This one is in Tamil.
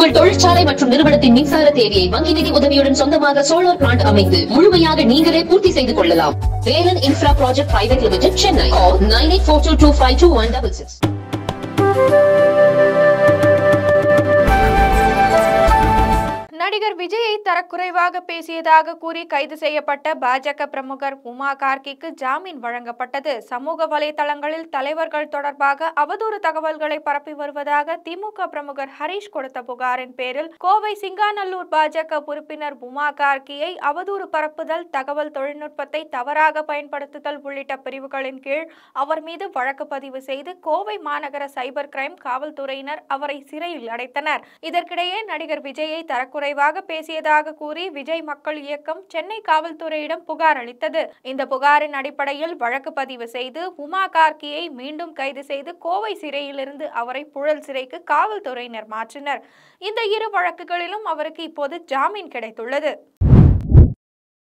உங்கள் தொழிற்சாலை மற்றும் நிறுவனத்தின் மின்சார தேவையை வங்கி நிதி உதவியுடன் சொந்தமாக சோலார் பிளான்ட் அமைத்து முழுமையாக நீங்களே பூர்த்தி செய்து கொள்ளலாம் Velan infra project private limited Chennai nine eight four two two five two one double six நடிகர் விஜயை தரக்குறைவாக பேசியதாக கூறி கைது செய்யப்பட்ட பாஜக பிரமுகர் உமா கார்கிக்கு ஜாமீன் வழங்கப்பட்டது சமூக வலைதளங்களில் தலைவர்கள் தொடர்பாக அவதூறு தகவல்களை பரப்பி வருவதாக திமுக பிரமுகர் ஹரீஷ் கொடுத்த புகாரின் பேரில் கோவை சிங்காநல்லூர் பாஜக உறுப்பினர் உமா கார்கியை அவதூறு பரப்புதல் தகவல் தொழில்நுட்பத்தை தவறாக பயன்படுத்துதல் உள்ளிட்ட பிரிவுகளின் கீழ் அவர் மீது வழக்கு பதிவு செய்து கோவை மாநகர சைபர் கிரைம் காவல்துறையினர் அவரை சிறையில் அடைத்தனர் இதற்கிடையே நடிகர் விஜயை தரக்குறைவாக பேசியதாக கூறி விஜய் மக்கள் இயக்கம் சென்னை காவல்துறையிடம் புகார் அளித்தது இந்த புகாரின் அடிப்படையில் வழக்கு பதிவு செய்து உமா கார்கியை மீண்டும் கைது செய்து கோவை சிறையிலிருந்து அவரை புழல் சிறைக்கு காவல்துறையினர் மாற்றினர் இந்த இரு வழக்குகளிலும் அவருக்கு இப்போது ஜாமீன் கிடைத்துள்ளது